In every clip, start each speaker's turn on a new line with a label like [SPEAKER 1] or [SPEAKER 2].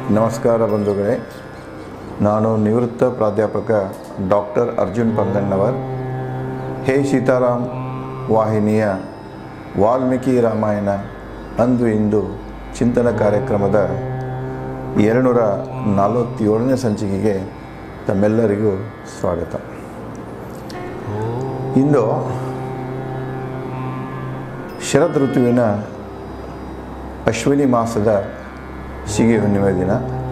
[SPEAKER 1] ನಮಸ್ಕಾರ ಬಂಧುಗಳೇ ನಾನು ನಿವೃತ್ತ ಪ್ರಾಧ್ಯಾಪಕ ಡಾಕ್ಟರ್ ಅರ್ಜುನ್ ಪಂಗಣ್ಣವರ್ ಹೇ ಸೀತಾರಾಮ್ ವಾಹಿನಿಯ ವಾಲ್ಮೀಕಿ ರಾಮಾಯಣ ಅಂದು ಇಂದು ಚಿಂತನ ಕಾರ್ಯಕ್ರಮದ ಎರಡುನೂರ ನಲವತ್ತೇಳನೇ ಸಂಚಿಕೆಗೆ ತಮ್ಮೆಲ್ಲರಿಗೂ ಸ್ವಾಗತ ಇಂದು ಶರದ್ ಋತುವಿನ ಅಶ್ವಿನಿ ಮಾಸದ ಸಿಗಿ ಹುಣ್ಣಿಮೆ ದಿನ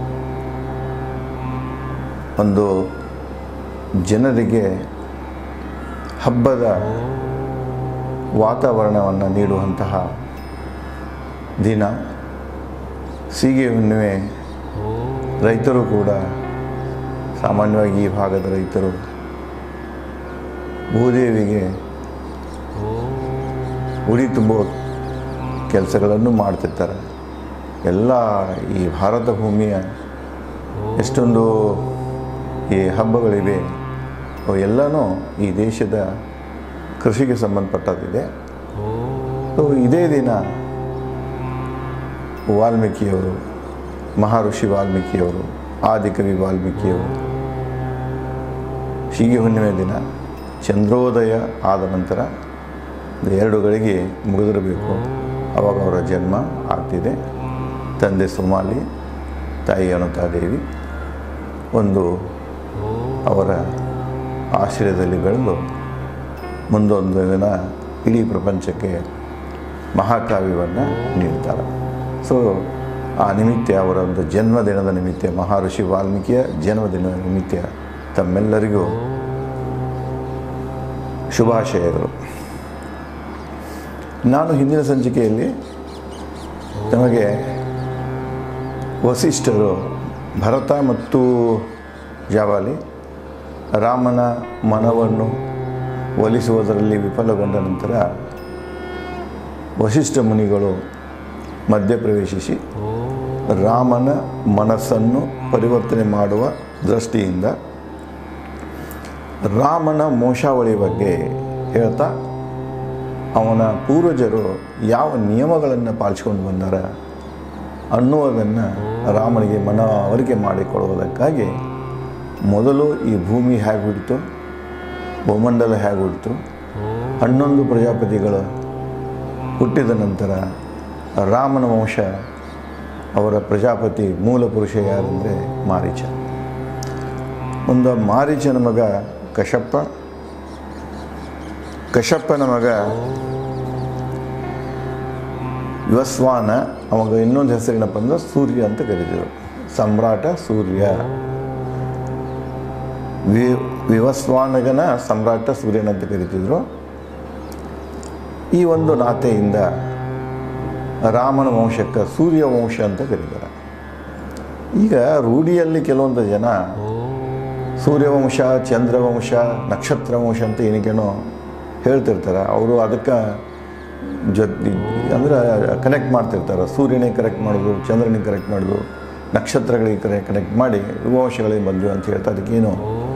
[SPEAKER 1] ಒಂದು ಜನರಿಗೆ ಹಬ್ಬದ ವಾತಾವರಣವನ್ನು ನೀಡುವಂತಹ ದಿನ ಸೀಗೆ ಹುಣ್ಣಿಮೆ ರೈತರು ಕೂಡ ಸಾಮಾನ್ಯವಾಗಿ ಈ ಭಾಗದ ರೈತರು ಭೂದೇವಿಗೆ ಉಡಿ ತುಂಬೋ ಕೆಲಸಗಳನ್ನು ಮಾಡ್ತಿರ್ತಾರೆ ಎಲ್ಲ ಈ ಭಾರತ ಭೂಮಿಯ ಎಷ್ಟೊಂದು ಈ ಹಬ್ಬಗಳಿವೆ ಅವು ಎಲ್ಲನೂ ಈ ದೇಶದ ಕೃಷಿಗೆ ಸಂಬಂಧಪಟ್ಟದಿದೆ ಸೊ ಇದೇ ದಿನ ವಾಲ್ಮೀಕಿಯವರು ಮಹರ್ಷಿ ವಾಲ್ಮೀಕಿಯವರು ಆದಿಕವಿ ವಾಲ್ಮೀಕಿಯವರು ಹೀಗೆ ಹುಣ್ಣಿಮೆ ದಿನ ಚಂದ್ರೋದಯ ಆದ ನಂತರ ಎರಡು ಗಳಿಗೆ ಮುಗಿದಿರಬೇಕು ಅವಾಗ ಅವರ ಜನ್ಮ ಆಗ್ತಿದೆ ತಂದೆ ಸೋಮಾಲಿ ತಾಯಿ ಅನುತಾದೇವಿ ಒಂದು ಅವರ ಆಶ್ರಯದಲ್ಲಿ ಬೆಳೆದು ಮುಂದೊಂದು ದಿನ ಇಡೀ ಪ್ರಪಂಚಕ್ಕೆ ಮಹಾಕಾವ್ಯವನ್ನು ನೀಡ್ತಾರೆ ಸೊ ಆ ನಿಮಿತ್ತ ಅವರ ಒಂದು ಜನ್ಮದಿನದ ನಿಮಿತ್ತ ಮಹರ್ಷಿ ವಾಲ್ಮೀಕಿಯ ಜನ್ಮದಿನದ ನಿಮಿತ್ತ ತಮ್ಮೆಲ್ಲರಿಗೂ ಶುಭಾಶಯಗಳು ನಾನು ಹಿಂದಿನ ಸಂಚಿಕೆಯಲ್ಲಿ ನಮಗೆ ವಸಿಷ್ಠರು ಭರತ ಮತ್ತು ಜಾವಾಲಿ ರಾಮನ ಮನವನ್ನು ಒಲಿಸುವುದರಲ್ಲಿ ವಿಫಲಗೊಂಡ ನಂತರ ವಸಿಷ್ಠ ಮುನಿಗಳು ಮಧ್ಯಪ್ರವೇಶಿಸಿ ರಾಮನ ಮನಸ್ಸನ್ನು ಪರಿವರ್ತನೆ ಮಾಡುವ ದೃಷ್ಟಿಯಿಂದ ರಾಮನ ಮೋಶಾವಳಿ ಬಗ್ಗೆ ಹೇಳ್ತಾ ಅವನ ಪೂರ್ವಜರು ಯಾವ ನಿಯಮಗಳನ್ನು ಪಾಲಿಸ್ಕೊಂಡು ಬಂದಾರ ಅನ್ನುವುದನ್ನು ರಾಮನಿಗೆ ಮನವರಿಕೆ ಮಾಡಿಕೊಡುವುದಕ್ಕಾಗಿ ಮೊದಲು ಈ ಭೂಮಿ ಹೇಗೆ ಹುಟ್ಟಿತು ಭೂಮಂಡಲ ಹೇಗೆ ಹುಟ್ಟಿತು ಹನ್ನೊಂದು ಪ್ರಜಾಪತಿಗಳು ಹುಟ್ಟಿದ ನಂತರ ರಾಮನ ವಂಶ ಅವರ ಪ್ರಜಾಪತಿ ಮೂಲ ಪುರುಷ ಯಾರಂದರೆ ಮಾರೀಚ ಒಂದು ಮಾರೀಚನ ಮಗ ಕಶಪ್ಪ ಕಶಪ್ಪನ ಮಗ ವಿವಸ್ವಾನ ಅವಾಗ ಇನ್ನೊಂದು ಹೆಸರೇನಪ್ಪ ಅಂದ್ರೆ ಸೂರ್ಯ ಅಂತ ಕರೀತಿದ್ರು ಸಮ್ರಾಟ ಸೂರ್ಯ ವಿ ವಿವಸ್ವಾನಗನ ಸಮ್ರಾಟ ಸೂರ್ಯನ ಅಂತ ಕರೀತಿದ್ರು ಈ ಒಂದು ನಾತೆಯಿಂದ ರಾಮನ ವಂಶಕ್ಕೆ ಸೂರ್ಯ ವಂಶ ಅಂತ ಕರೀತಾರೆ ಈಗ ರೂಢಿಯಲ್ಲಿ ಕೆಲವೊಂದು ಜನ ಸೂರ್ಯವಂಶ ಚಂದ್ರವಂಶ ನಕ್ಷತ್ರ ವಂಶ ಅಂತ ಏನಕ್ಕೇನೋ ಹೇಳ್ತಿರ್ತಾರೆ ಅವರು ಅದಕ್ಕೆ ಜೊತೆ ಅಂದ್ರೆ ಕನೆಕ್ಟ್ ಮಾಡ್ತಿರ್ತಾರೆ ಸೂರ್ಯನಿಗೆ ಕರೆಕ್ಟ್ ಮಾಡೋದು ಚಂದ್ರನಿಗೆ ಕರೆಕ್ಟ್ ಮಾಡೋದು ನಕ್ಷತ್ರಗಳಿಗೆ ಕರೆ ಕನೆಕ್ಟ್ ಮಾಡಿ ವಂಶಗಳಿಗೆ ಬಂದು ಅಂತ ಹೇಳ್ತಾ ಅದಕ್ಕೇನು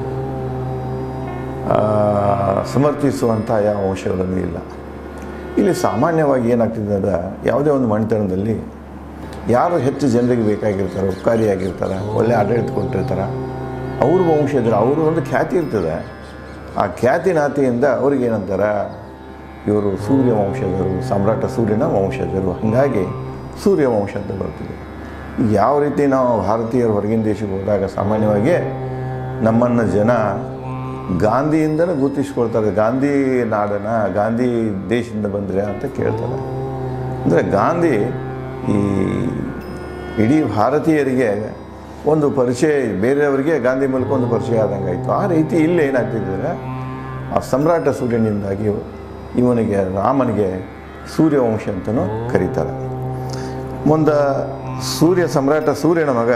[SPEAKER 1] ಸಮರ್ಥಿಸುವಂಥ ಯಾವ ಅಂಶಗಳನ್ನು ಇಲ್ಲ ಇಲ್ಲಿ ಸಾಮಾನ್ಯವಾಗಿ ಏನಾಗ್ತಿದೆ ಅದ ಯಾವುದೇ ಒಂದು ಮನೆತನದಲ್ಲಿ ಯಾರು ಹೆಚ್ಚು ಜನರಿಗೆ ಬೇಕಾಗಿರ್ತಾರೆ ಉಪಕಾರಿಯಾಗಿರ್ತಾರೆ ಒಳ್ಳೆ ಆಡಳಿತ ಕೊಟ್ಟಿರ್ತಾರೆ ಅವ್ರ ವಂಶಜರು ಅವರು ಒಂದು ಖ್ಯಾತಿ ಇರ್ತದೆ ಆ ಖ್ಯಾತಿ ನಾತಿಯಿಂದ ಅವ್ರಿಗೆ ಏನಂತಾರೆ ಇವರು ಸೂರ್ಯ ವಂಶಜರು ಸಮ್ರಾಟ ಸೂರ್ಯನ ವಂಶಜರು ಹಾಗಾಗಿ ಸೂರ್ಯ ವಂಶ ಅಂತ ಬರ್ತೀವಿ ಯಾವ ರೀತಿ ನಾವು ಭಾರತೀಯರು ಹೊರಗಿನ ದೇಶಕ್ಕೆ ಹೋದಾಗ ಸಾಮಾನ್ಯವಾಗಿ ನಮ್ಮನ್ನು ಜನ ಗಾಂಧಿಯಿಂದಲೇ ಗುರುತಿಸ್ಕೊಳ್ತಾರೆ ಗಾಂಧಿ ನಾಡನ ಗಾಂಧಿ ದೇಶದಿಂದ ಬಂದರೆ ಅಂತ ಕೇಳ್ತಾರೆ ಅಂದರೆ ಗಾಂಧಿ ಈ ಇಡೀ ಭಾರತೀಯರಿಗೆ ಒಂದು ಪರಿಚಯ ಬೇರೆಯವರಿಗೆ ಗಾಂಧಿ ಮೂಲಕ ಒಂದು ಪರಿಚಯ ಆದಂಗೆ ಆಯಿತು ಆ ರೀತಿ ಇಲ್ಲಿ ಏನಾಗ್ತಿದ್ದಾರೆ ಆ ಸಮ್ರಾಟ ಸೂರ್ಯನಿಂದಾಗಿ ಇವನಿಗೆ ರಾಮನಿಗೆ ಸೂರ್ಯವಂಶ ಅಂತಲೂ ಕರೀತಾರೆ ಮುಂದೆ ಸೂರ್ಯ ಸಮ್ರಾಟ ಸೂರ್ಯನ ಮಗ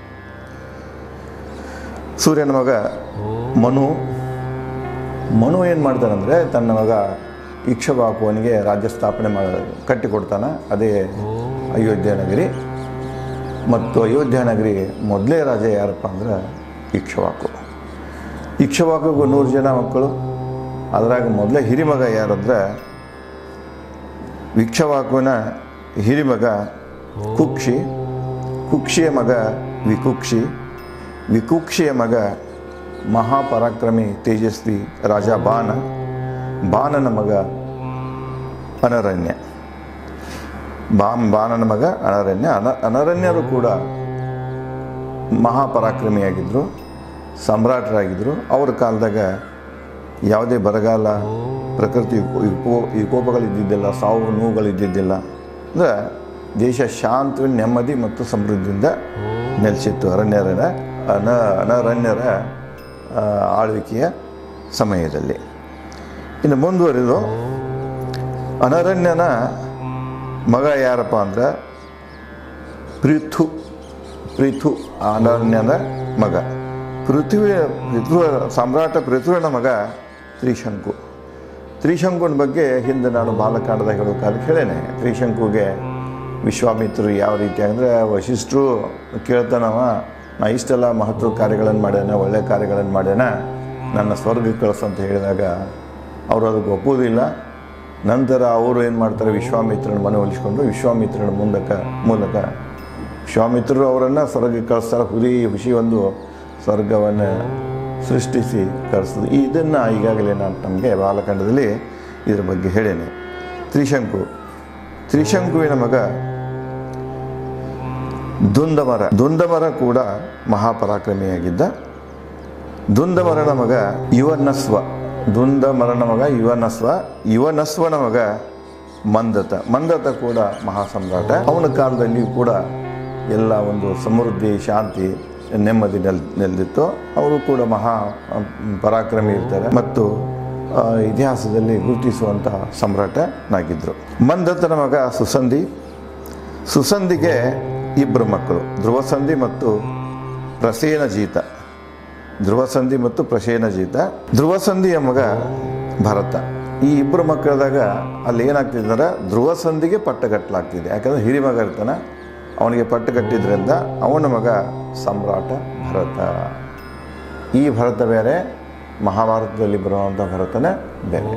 [SPEAKER 1] ಸೂರ್ಯನ ಮಗ ಮನು ಮನು ಏನು ಮಾಡ್ತಾನಂದರೆ ತನ್ನ ಮಗ ಇಕ್ಷವಾಕುವನಿಗೆ ರಾಜ್ಯ ಸ್ಥಾಪನೆ ಮಾಡ ಕಟ್ಟಿಕೊಡ್ತಾನೆ ಅದೇ ಅಯೋಧ್ಯ ನಗರಿ ಮತ್ತು ಅಯೋಧ್ಯ ನಗರಿ ಮೊದಲೇ ರಾಜ ಯಾರಪ್ಪ ಅಂದ್ರೆ ಇಕ್ಷವಾಕು ಇಕ್ಷವಾಕುಗೂ ನೂರು ಜನ ಮಕ್ಕಳು ಅದ್ರಾಗ ಮೊದಲೇ ಹಿರಿಮಗ ಯಾರಂದ್ರೆ ವಿಕ್ಷವಾಕುವಿನ ಹಿರಿಮಗ ಕುಕ್ಷಿ ಕುಕ್ಷಿಯ ಮಗ ವಿಕುಕ್ಷಿ ವಿಕುಕ್ಷಿಯ ಮಗ ಮಹಾಪರಾಕ್ರಮಿ ತೇಜಸ್ವಿ ರಾಜ ಬಾನ ಬಾನನ ಮಗ ಅನರಣ್ಯ ಬಾಮ್ ಬಾನನ ಮಗ ಅನರಣ್ಯ ಅನ ಅನರಣ್ಯರು ಕೂಡ ಮಹಾಪರಾಕ್ರಮಿಯಾಗಿದ್ದರು ಸಮ್ರಾಟರಾಗಿದ್ದರು ಅವ್ರ ಕಾಲದಾಗ ಯಾವುದೇ ಬರಗಾಲ ಪ್ರಕೃತಿ ವಿಕೋ- ವಿಕೋ ವಿಕೋಪಗಳಿದ್ದಿದ್ದಿಲ್ಲ ಸಾವು ನೋವುಗಳಿದ್ದಿದ್ದಿಲ್ಲ ಅಂದರೆ ದೇಶ ಶಾಂತಿ ನೆಮ್ಮದಿ ಮತ್ತು ಸಮೃದ್ಧಿಯಿಂದ ನೆಲೆಸಿತ್ತು ಅರಣ್ಯರ ಅನ ಅನರಣ್ಯರ ಆ, ಆಳ್ವಿಕೆಯ ಸಮಯದಲ್ಲಿ ಇನ್ನು ಮುಂದುವರಿದು ಅನರಣ್ಯನ ಮಗ ಯಾರಪ್ಪ ಅಂದ್ರೆ ಪೃಥು ಪೃಥು ಅನರಣ್ಯನ ಮಗ ಪೃಥ್ವಿ ಪೃಥ್ವ ಸಾಮ್ರಾಟ ಪೃಥ್ವಿನ ಮಗ ತ್ರಿಶಂಕು ತ್ರಿಶಂಕುನ ಬಗ್ಗೆ ಹಿಂದೆ ನಾನು ಬಾಲಕಾಂಡದಾಗ ಹೇಳೋ ಕಾಲಕ್ಕೆ ಹೇಳೇನೆ ತ್ರಿಶಂಕುಗೆ ವಿಶ್ವಾಮಿತ್ರರು ಯಾವ ರೀತಿ ಅಂದರೆ ವಶಿಷ್ಠರು ಕೇಳ್ತಾನವ ನಾ ಇಷ್ಟೆಲ್ಲ ಮಹತ್ವ ಕಾರ್ಯಗಳನ್ನು ಮಾಡ್ಯಾನ ಒಳ್ಳೆಯ ಕಾರ್ಯಗಳನ್ನು ಮಾಡ್ಯಾನ ನನ್ನ ಸ್ವರ್ಗಕ್ಕೆ ಕಳಿಸು ಅಂತ ಹೇಳಿದಾಗ ಅವರು ಅದಕ್ಕೆ ಒಪ್ಪುವುದಿಲ್ಲ ನಂತರ ಅವರು ಏನು ಮಾಡ್ತಾರೆ ವಿಶ್ವಾಮಿತ್ರನ ಮನವೊಲಿಸ್ಕೊಂಡು ವಿಶ್ವಾಮಿತ್ರನ ಮೂಲಕ ಮೂಲಕ ವಿಶ್ವಾಮಿತ್ರರು ಅವರನ್ನು ಸ್ವರ್ಗಕ್ಕೆ ಕಳಿಸ್ತಾರೆ ಹುಲಿ ಹುಷಿ ಒಂದು ಸ್ವರ್ಗವನ್ನು ಸೃಷ್ಟಿಸಿ ಕಳಿಸೋದು ಇದನ್ನು ಈಗಾಗಲೇ ನಾನು ನಮಗೆ ಬಾಲಖಂಡದಲ್ಲಿ ಇದ್ರ ಬಗ್ಗೆ ಹೇಳೇನೆ ತ್ರಿಶಂಕು ತ್ರಿಶಂಕುವಿನ ಮಗ ದುಂದಮರ ದುಂದಮರ ಕೂಡ ಮಹಾಪರಾಕ್ರಮಿಯಾಗಿದ್ದ ದುಂದಮರನ ಮಗ ಯುವನಸ್ವ ದುಂದಮರನ ಮಗ ಯುವನಸ್ವ ಯುವನಸ್ವನ ಮಗ ಮಂದತ ಮಂದತ ಕೂಡ ಮಹಾಸಮ್ರಾಟ ಅವನ ಕಾಲದಲ್ಲಿಯೂ ಕೂಡ ಎಲ್ಲ ಒಂದು ಸಮೃದ್ಧಿ ಶಾಂತಿ ನೆಮ್ಮದಿ ನೆಲ್ ನೆಲೆದಿತ್ತು ಅವರು ಕೂಡ ಮಹಾ ಅಮ್, ಪರಾಕ್ರಮಿ ಇರ್ತಾರೆ ಮತ್ತು ಆ, ಇತಿಹಾಸದಲ್ಲಿ ಗುರುತಿಸುವಂತಹ ಸಮ್ರಾಟನಾಗಿದ್ದರು ಮಂದತನ ಮಗ ಸುಸಂಧಿ ಸುಸಂಧಿಗೆ ಇಬ್ಬರು ಮಕ್ಕಳು ಧ್ರುವಸಂಧಿ ಮತ್ತು ಪ್ರಸೇನಜೀತ ಧ್ರುವಸಂಧಿ ಮತ್ತು ಪ್ರಸೇನಜೀತ ಧ್ರುವಸಂಧಿಯ ಮಗ ಭರತ ಈ ಇಬ್ಬರು ಮಕ್ಕಳದಾಗ ಅಲ್ಲಿ ಏನಾಗ್ತಿದೆ ಅಂದ್ರೆ ಧ್ರುವಸಂಧಿಗೆ ಪಟ್ಟ ಕಟ್ಟಲಾಗ್ತಿದೆ ಯಾಕಂದ್ರೆ ಹಿರಿ ಮಗ ಇರ್ತಾನೆ ಅವನಿಗೆ ಪಟ್ಟು ಕಟ್ಟಿದ್ರಿಂದ ಅವನ ಮಗ ಸಮ್ರಾಟ ಭರತ ಈ ಭರತ ಬೇರೆ ಮಹಾಭಾರತದಲ್ಲಿ ಬರುವಂಥ ಭರತನೇ ಬೇರೆ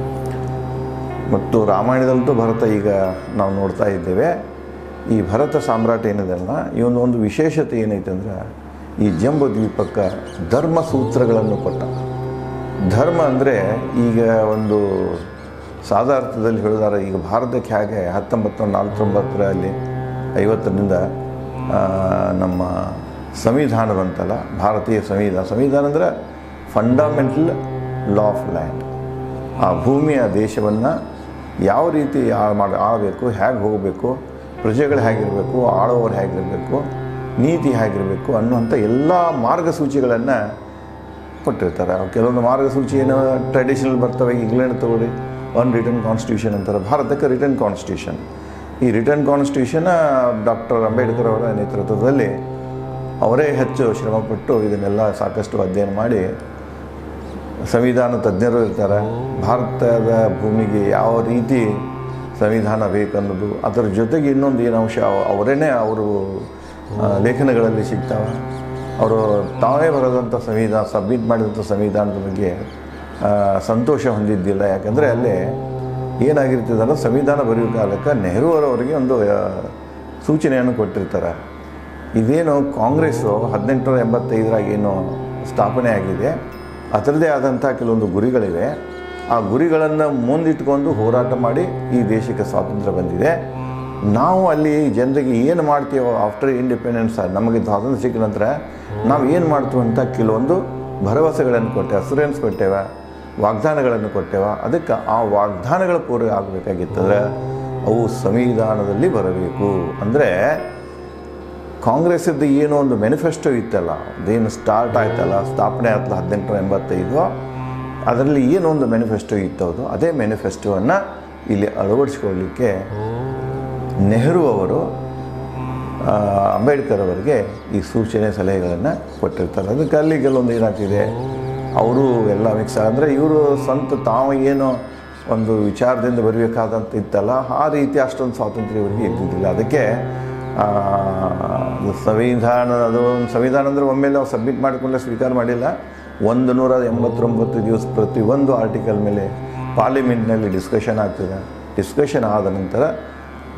[SPEAKER 1] ಮತ್ತು ರಾಮಾಯಣದಲ್ಲಂತೂ ಭರತ ಈಗ ನಾವು ನೋಡ್ತಾ ಇದ್ದೇವೆ ಈ ಭರತ ಸಾಮ್ರಾಟ ಏನಿದೆಲ್ಲ ಇವನು ಒಂದು ವಿಶೇಷತೆ ಏನೈತೆ ಅಂದ್ರೆ ಈ ಜಂಬೂ ದ್ವೀಪಕ್ಕೆ ಧರ್ಮ ಸೂತ್ರಗಳನ್ನು ಕೊಟ್ಟ ಧರ್ಮ ಅಂದರೆ ಈಗ ಒಂದು ಸಾಧಾರ್ಥದಲ್ಲಿ ಹೇಳಿದಾರೆ ಈಗ ಭಾರತಕ್ಕೆ ಹೇಗೆ ಹತ್ತೊಂಬತ್ತು ನಾಲ್ವತ್ತೊಂಬತ್ತರಲ್ಲಿ ಐವತ್ತರಿಂದ ಆ, ನಮ್ಮ ಸಂವಿಧಾನ ಬಂತಲ್ಲ ಭಾರತೀಯ ಸಂವಿಧಾನ ಸಂವಿಧಾನ ಅಂದರೆ ಫಂಡಮೆಂಟಲ್ ಲಾ ಆಫ್ ಲ್ಯಾಂಡ್ ಆ ಭೂಮಿಯ ದೇಶವನ್ನು ಯಾವ ರೀತಿ ಆಳ್ ಮಾಡಿ ಆಳಬೇಕು ಹೇಗೆ ಹೋಗಬೇಕು ಪ್ರಜೆಗಳು ಹೇಗಿರಬೇಕು ಆಳುವವರು ಹೇಗಿರಬೇಕು ನೀತಿ ಹೇಗಿರಬೇಕು ಅನ್ನುವಂಥ ಎಲ್ಲ ಮಾರ್ಗಸೂಚಿಗಳನ್ನು ಕೊಟ್ಟಿರ್ತಾರೆ ಅವು ಕೆಲವೊಂದು ಮಾರ್ಗಸೂಚಿ ಏನೋ ಟ್ರೆಡಿಷನಲ್ ಬರ್ತವೆ ಇಂಗ್ಲೆಂಡ್ ತಗೊಳ್ಳಿ ಒನ್ ರಿಟರ್ನ್ ಕಾನ್ಸ್ಟಿಟ್ಯೂಷನ್ ಅಂತಾರೆ ಭಾರತಕ್ಕೆ ರಿಟರ್ನ್ ಕಾನ್ಸ್ಟಿಟ್ಯೂಷನ್ ಈ ರಿಟರ್ನ್ ಕಾನ್ಸ್ಟಿಟ್ಯೂಷನ್ ಡಾಕ್ಟರ್ ಅಂಬೇಡ್ಕರ್ ಅವರ ನೇತೃತ್ವದಲ್ಲಿ ಅವರೇ ಹೆಚ್ಚು ಶ್ರಮಪಟ್ಟು ಇದನ್ನೆಲ್ಲ ಸಾಕಷ್ಟು ಅಧ್ಯಯನ ಮಾಡಿ ಸಂವಿಧಾನ ತಜ್ಞರು ಇರ್ತಾರೆ ಭಾರತದ ಭೂಮಿಗೆ ಯಾವ ರೀತಿ ಸಂವಿಧಾನ ಬೇಕನ್ನೋದು ಅದರ ಜೊತೆಗೆ ಇನ್ನೊಂದು ಏನು ಅಂಶ ಅವ- ಅವರೇನೆ ಅವರು ಆ, ಲೇಖನಗಳಲ್ಲಿ ಸಿಗ್ತಾವೆ ಅವರು ತಾವೇ ಬರೆದಂಥ ಸಂವಿಧಾನ ಸಬ್ಮಿಟ್ ಮಾಡಿದಂಥ ಸಂವಿಧಾನದ ಬಗ್ಗೆ ಆ, ಸಂತೋಷ ಹೊಂದಿದ್ದಿಲ್ಲ ಯಾಕಂದರೆ ಅಲ್ಲೇ ಏನಾಗಿರ್ತದೆ ಅಂದ್ರೆ ಸಂವಿಧಾನ ಬರೆಯೋ ಕಾಲಕ್ಕೆ ನೆಹರೂರವರಿಗೆ ಒಂದು ಆ, ಸೂಚನೆಯನ್ನು ಕೊಟ್ಟಿರ್ತಾರೆ ಇದೇನು ಕಾಂಗ್ರೆಸ್ಸು ಹದಿನೆಂಟುನೂರ ಎಂಬತ್ತೈದರಾಗ ಏನು ಸ್ಥಾಪನೆ ಆಗಿದೆ ಅದರದ್ದೇ ಆದಂಥ ಕೆಲವೊಂದು ಗುರಿಗಳಿವೆ ಆ ಗುರಿಗಳನ್ನು ಮುಂದಿಟ್ಕೊಂಡು ಹೋರಾಟ ಮಾಡಿ ಈ ದೇಶಕ್ಕೆ ಸ್ವಾತಂತ್ರ್ಯ ಬಂದಿದೆ ನಾವು ಅಲ್ಲಿ ಜನರಿಗೆ ಏನು ಮಾಡ್ತೀವೋ ಆಫ್ಟರ್ ಇಂಡಿಪೆಂಡೆನ್ಸ್ ನಮಗೆ ಸ್ವಾತಂತ್ರ್ಯ ಸಿಕ್ಕ ನಂತರ ನಾವು ಏನು ಮಾಡ್ತೀವಿ ಅಂತ ಕೆಲವೊಂದು ಭರವಸೆಗಳನ್ನು ಕೊಟ್ಟೆವ ಅಸುರೆನ್ಸ್ ಕೊಟ್ಟೆವ ವಾಗ್ದಾನಗಳನ್ನು ಕೊಟ್ಟೆವ ಅದಕ್ಕೆ ಆ ವಾಗ್ದಾನಗಳ ಪೂರ್ವ ಆಗಬೇಕಾಗಿತ್ತಂದ್ರೆ ಅವು ಸಂವಿಧಾನದಲ್ಲಿ ಬರಬೇಕು ಅಂದರೆ ಕಾಂಗ್ರೆಸ್ಸದ್ದು ಏನೋ ಒಂದು ಮ್ಯಾನಿಫೆಸ್ಟೋ ಇತ್ತಲ್ಲ ಅದೇನು ಸ್ಟಾರ್ಟ್ ಆಯ್ತಲ್ಲ ಸ್ಥಾಪನೆ ಆಯ್ತಲ್ಲ ಹದಿನೆಂಟುನೂರ ಎಂಬತ್ತೈದು ಅದರಲ್ಲಿ ಏನೋ ಒಂದು ಮ್ಯಾನಿಫೆಸ್ಟೋ ಇತ್ತು ಅದು ಅದೇ ಮ್ಯಾನಿಫೆಸ್ಟೋವನ್ನು ಇಲ್ಲಿ ಅಳವಡಿಸ್ಕೊಳ್ಳಿಕ್ಕೆ ನೆಹರು ಅವರು ಆ, ಅಂಬೇಡ್ಕರ್ ಅವರಿಗೆ ಈ ಸೂಚನೆ ಸಲಹೆಗಳನ್ನು ಕೊಟ್ಟಿರ್ತಾರೆ ಅದಕ್ಕೆ ಅಲ್ಲಿ ಕೆಲವೊಂದು ಏನಾಗ್ತಿದೆ ಅವರು ಎಲ್ಲ ಮಿಕ್ಸ್ ಅಂದರೆ ಇವರು ಸ್ವಂತ ತಾವು ಏನು ಒಂದು ವಿಚಾರದಿಂದ ಬರಬೇಕಾದಂತ ಇತ್ತಲ್ಲ ಆ ರೀತಿ ಅಷ್ಟೊಂದು ಸ್ವಾತಂತ್ರ್ಯ ಇವರಿಗೆ ಇದ್ದಿದ್ದಿಲ್ಲ ಅದಕ್ಕೆ ಆ, ಅದು ಸಂವಿಧಾನ ಅದು ಒಂದು ಸಂವಿಧಾನ ಅಂದರೆ ಒಮ್ಮೆಲೆ ನಾವು ಸಬ್ಮಿಟ್ ಮಾಡಿಕೊಂಡ್ರೆ ಸ್ವೀಕಾರ ಮಾಡಿಲ್ಲ ಒಂದು ನೂರ ಎಂಬತ್ತೊಂಬತ್ತು ದಿವಸ ಪ್ರತಿಯೊಂದು ಆರ್ಟಿಕಲ್ ಮೇಲೆ ಪಾರ್ಲಿಮೆಂಟ್ನಲ್ಲಿ ಡಿಸ್ಕಷನ್ ಆಗ್ತದೆ ಡಿಸ್ಕಷನ್ ಆದ ನಂತರ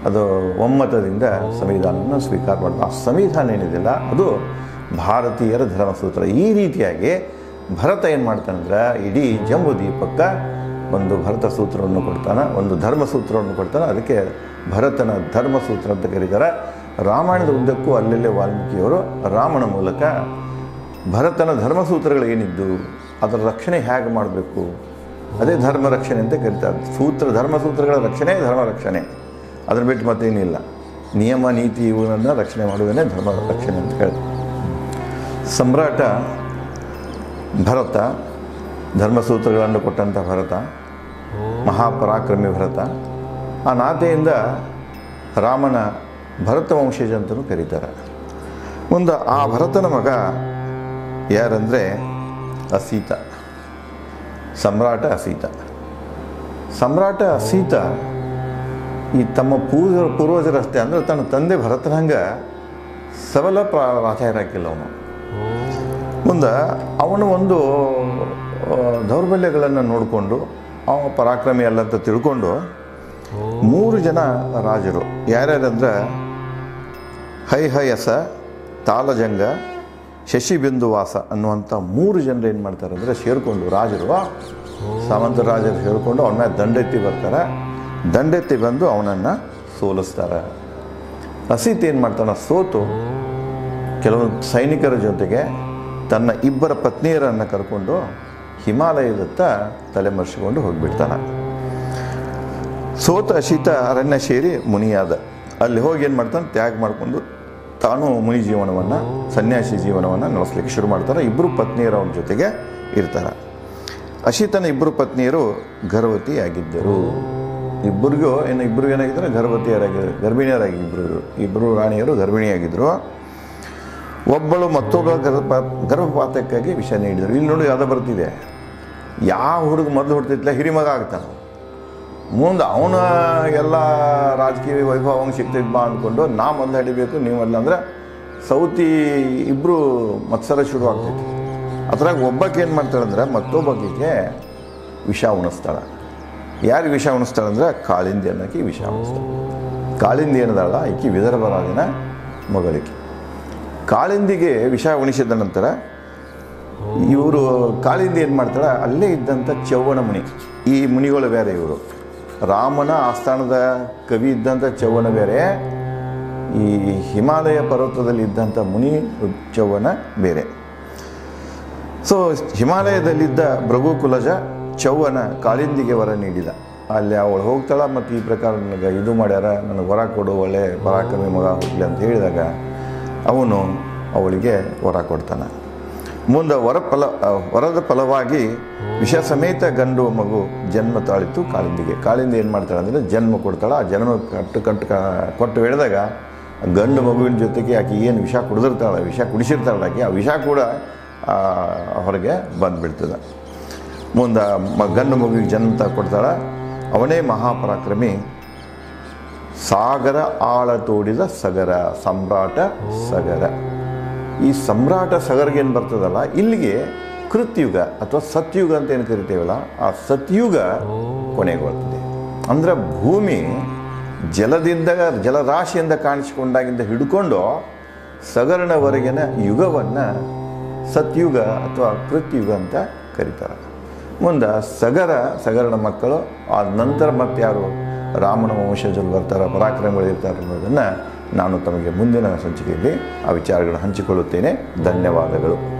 [SPEAKER 1] ಅದು ಒಮ್ಮತದಿಂದ ಸಂವಿಧಾನವನ್ನು ಸ್ವೀಕಾರ ಮಾಡಿದ್ರು ಆ ಸಂವಿಧಾನ ಏನಿದೆಯಲ್ಲ ಅದು ಭಾರತೀಯರ ಧರ್ಮಸೂತ್ರ ಈ ರೀತಿಯಾಗಿ ಭರತ ಏನು ಮಾಡ್ತಾನಂದ್ರೆ ಇಡೀ ಜಂಬೂ ದ್ವೀಪಕ್ಕೆ ಒಂದು ಭರತ ಸೂತ್ರವನ್ನು ಕೊಡ್ತಾನೆ ಒಂದು ಧರ್ಮಸೂತ್ರವನ್ನು ಕೊಡ್ತಾನೆ ಅದಕ್ಕೆ ಭರತನ ಧರ್ಮಸೂತ್ರ ಅಂತ ಕರೀತಾರೆ ರಾಮಾಯಣದ ಉದ್ದಕ್ಕೂ ಅಲ್ಲೆಲ್ಲೇ ವಾಲ್ಮೀಕಿಯವರು ರಾಮನ ಮೂಲಕ ಭರತನ ಧರ್ಮಸೂತ್ರಗಳು ಏನಿದ್ದು ಅದರ ರಕ್ಷಣೆ ಹೇಗೆ ಮಾಡಬೇಕು ಅದೇ ಧರ್ಮ ರಕ್ಷಣೆ ಅಂತ ಕರೀತಾರೆ ಸೂತ್ರ ಧರ್ಮಸೂತ್ರಗಳ ರಕ್ಷಣೆ ಧರ್ಮ ರಕ್ಷಣೆ ಅದರ ಬಿಟ್ಟು ಮತ್ತೇನಿಲ್ಲ ನಿಯಮ ನೀತಿ ಇವುಗಳನ್ನು ರಕ್ಷಣೆ ಮಾಡುವುದೇ ಧರ್ಮ ರಕ್ಷಣೆ ಅಂತ ಹೇಳ್ತಾರೆ ಸಮ್ರಾಟ ಭರತ ಧರ್ಮಸೂತ್ರಗಳನ್ನು ಕೊಟ್ಟಂಥ ಭರತ ಮಹಾಪರಾಕ್ರಮಿ ಭರತ ಆ ನಾತೆಯಿಂದ ರಾಮನ ಭರತ ವಂಶಜ ಅಂತಲೂ ಕರೀತಾರೆ ಮುಂದೆ ಆ ಭರತನ ಮಗ ಯಾರಂದರೆ ಅಸೀತ ಸಮ್ರಾಟ ಅಸೀತ ಸಮ್ರಾಟ ಅಸೀತ ಈ ತಮ್ಮ ಪೂರ್ವ ಪೂರ್ವಜರಷ್ಟೇ ಅಂದರೆ ತನ್ನ ತಂದೆ ಭರತನಂಗೆ ಸಬಲ ಪ್ರ ರಾಜಾಯರಾಕಿಲ್ಲ ಅವನು ಮುಂದೆ ಅವನು ಒಂದು ಆ, ದೌರ್ಬಲ್ಯಗಳನ್ನು ನೋಡಿಕೊಂಡು ಅವ ಪರಾಕ್ರಮಿ ಅಲ್ಲ ಅಂತ ತಿಳ್ಕೊಂಡು ಮೂರು ಜನ ರಾಜರು ಯಾರ್ಯಾರಂದ್ರೆ ಹೈಹಯಸ ತಾಲಜಂಗ ಶಶಿಬಿಂದುವಾಸ ಅನ್ನುವಂಥ ಮೂರು ಜನರು ಏನು ಮಾಡ್ತಾರೆ ಅಂದರೆ ಸೇರಿಕೊಂಡು ರಾಜರು ಸಾಮಂತ ರಾಜರು ಸೇರಿಕೊಂಡು ಅವನ ಮೇಲೆ ದಂಡೆತ್ತಿ ಬರ್ತಾರೆ ದಂಡೆತ್ತಿ ಬಂದು ಅವನನ್ನು ಸೋಲಿಸ್ತಾರೆ ಅಸೀತ್ ಏನು ಮಾಡ್ತಾನೆ ಸೋತು ಕೆಲವೊಂದು ಸೈನಿಕರ ಜೊತೆಗೆ ತನ್ನ ಇಬ್ಬರ ಪತ್ನಿಯರನ್ನು ಕರ್ಕೊಂಡು ಹಿಮಾಲಯದತ್ತ ತಲೆಮರೆಸಿಕೊಂಡು ಹೋಗಿಬಿಡ್ತಾನೆ ಸೋತ ಅಶೀತ ಅರಣ್ಯ ಸೇರಿ ಮುನಿಯಾದ ಅಲ್ಲಿ ಹೋಗಿ ಏನು ಮಾಡ್ತಾನೆ ತ್ಯಾಗ ಮಾಡಿಕೊಂಡು ತಾನು ಮುನಿ ಜೀವನವನ್ನು ಸನ್ಯಾಸಿ ಜೀವನವನ್ನು ನಡೆಸ್ಲಿಕ್ಕೆ ಶುರು ಮಾಡ್ತಾರೆ ಇಬ್ಬರು ಪತ್ನಿಯರು ಅವನ ಜೊತೆಗೆ ಇರ್ತಾರೆ ಅಶೀತನ ಇಬ್ಬರು ಪತ್ನಿಯರು ಗರ್ಭವತಿಯಾಗಿದ್ದರು ಇಬ್ಬರಿಗೂ ಏನು ಇಬ್ಬರಿಗೂ ಏನಾಗಿದ್ದಾರೆ ಗರ್ಭವತಿಯರಾಗಿ ಗರ್ಭಿಣಿಯರಾಗಿ ಇಬ್ಬರು ಇಬ್ಬರು ರಾಣಿಯರು ಗರ್ಭಿಣಿಯಾಗಿದ್ದರು ಒಬ್ಬಳು ಮತ್ತೊಬ್ಬ ಗರ್ಭ ಗರ್ಭಪಾತಕ್ಕಾಗಿ ವಿಷ ನೀಡಿದರು ಇಲ್ಲಿ ನೋಡಿ ಯಾವ್ದು ಬರ್ತಿದೆ ಯಾವ ಹುಡುಗ ಮೊದಲು ಹುಡ್ತಿದ್ಲ ಹಿರಿಮಗ ಆಗ್ತಾನೆ ಮುಂದೆ ಅವನ ಎಲ್ಲ ರಾಜಕೀಯ ವೈಭವ ಅವ್ನಿಗೆ ಸಿಗ್ತೈತೆ ಬಾ ಅಂದ್ಕೊಂಡು ನಾ ಮೊದಲು ಹಿಡಿಬೇಕು ನೀವಲ್ಲ ಅಂದ್ರೆ ಸೌತಿ ಇಬ್ಬರು ಮತ್ಸರ ಶುರು ಆಗ್ತೈತಿ ಅದ್ರಾಗ ಒಬ್ಬಕ್ಕೆ ಏನು ಮಾಡ್ತಾಳೆ ಅಂದ್ರೆ ಮತ್ತೊಬ್ಬಕಿಗೆ ವಿಷ ಉಣಿಸ್ತಾಳೆ ಯಾರಿಗೆ ವಿಷ ಉಣಿಸ್ತಾಳೆ ಅಂದ್ರೆ ಕಾಳಿಂದಿ ಅನ್ನೋಕೆ ವಿಷ ಉಣಿಸ್ತಾಳೆ ಕಾಳಿಂದಿ ಏನದಾಳ ಈಕಿ ವಿದರ್ಭ ರಾಜನ ಮಗಳಿಗೆ ಕಾಳಿಂದಿಗೆ ವಿಷ ಉಣಿಸಿದ ನಂತರ ಇವರು ಕಾಳಿಂದಿ ಏನು ಮಾಡ್ತಾಳೆ ಅಲ್ಲೇ ಇದ್ದಂಥ ಚೌವಣ ಮುನಿ ಈ ಮುನಿಗಳು ಬೇರೆ ಇವರು ರಾಮನ ಆಸ್ಥಾನದ ಕವಿ ಇದ್ದಂಥ ಚೌವಣ ಬೇರೆ ಈ ಹಿಮಾಲಯ ಪರ್ವತದಲ್ಲಿ ಇದ್ದಂಥ ಮುನಿ ಚೌವನ ಬೇರೆ ಸೊ ಹಿಮಾಲಯದಲ್ಲಿದ್ದ ಭೃಗುಕುಲಜ ಚೌವನ ಕಾಳಿಂದಿಗೆ ವರ ನೀಡಿದ ಅಲ್ಲಿ ಅವಳು ಹೋಗ್ತಾಳ ಮತ್ತು ಈ ಪ್ರಕಾರ ನನಗೆ ಇದು ಮಾಡ್ಯಾರ ನನಗೆ ವರ ಕೊಡು ಒಳ್ಳೆ ಪರಾಕ್ರಮಿ ಮಗ ಹೋಗ್ಲಿ ಅಂತ ಹೇಳಿದಾಗ ಅವನು ಅವಳಿಗೆ ವರ ಕೊಡ್ತಾನೆ ಮುಂದೆ ವರ ಫಲ ಆ, ವರದ ಫಲವಾಗಿ ವಿಷ ಸಮೇತ ಗಂಡು ಮಗು ಜನ್ಮ ತಾಳಿತು ಕಾಳಿಂದಿಗೆ ಕಾಳಿಂದಿ ಏನು ಮಾಡ್ತಾಳೆ ಅಂದರೆ ಜನ್ಮ ಕೊಡ್ತಾಳೆ ಆ ಜನ್ಮ ಕಟ್ಟು ಕಟ್ಟು ಕ- ಕೊಟ್ಟು ಬೆಳೆದಾಗ ಗಂಡು ಮಗುವಿನ ಜೊತೆಗೆ ಆಕೆ ಏನು ವಿಷ ಕುಡಿದಿರ್ತಾಳೆ ವಿಷ ಕುಡಿಸಿರ್ತಾಳೆ ಆಕೆ ಆ ವಿಷ ಕೂಡ ಆ, ಹೊರಗೆ ಬಂದುಬಿಡ್ತದೆ ಮುಂದೆ ಮ ಗಂಡು ಮಗುವಿಗೆ ಜನ್ಮ ತ ಕೊಡ್ತಾಳೆ ಅವನೇ ಮಹಾಪರಾಕ್ರಮಿ ಸಾಗರ ಆಳ ತೋಡಿದ ಸಗರ ಸಮ್ರಾಟ ಸಗರ ಈ ಸಮ್ರಾಟ ಸಗರ್ಗೆ ಏನು ಬರ್ತದಲ್ಲ ಇಲ್ಲಿಗೆ ಕೃತ್ಯುಗ ಅಥವಾ ಸತ್ಯುಗ ಅಂತ ಏನು ಕರಿತೇವಲ್ಲ ಆ ಸತ್ಯುಗ ಕೊನೆಗೊಳ್ತದೆ ಅಂದ್ರೆ ಭೂಮಿ ಜಲದಿಂದ ಜಲರಾಶಿಯಿಂದ ಕಾಣಿಸಿಕೊಂಡಾಗಿಂದ ಹಿಡ್ಕೊಂಡು ಸಗರನವರೆಗಿನ ಯುಗವನ್ನು ಸತ್ಯುಗ ಅಥವಾ ಕೃತ್ಯುಗ ಅಂತ ಕರೀತಾರೆ ಮುಂದೆ ಸಗರ ಸಗರನ ಮಕ್ಕಳು ಆ ನಂತರ ಮತ್ತೆ ಯಾರು ರಾಮನ ವಂಶಜರು ಬರ್ತಾರೆ ಪರಾಕ್ರಮಗಳು ಇರ್ತಾರೆ ಅನ್ನೋದನ್ನು ನಾನು ತಮಗೆ ಮುಂದಿನ ಸಂಚಿಕೆಯಲ್ಲಿ ಆ ವಿಚಾರಗಳನ್ನು ಹಂಚಿಕೊಳ್ಳುತ್ತೇನೆ ಧನ್ಯವಾದಗಳು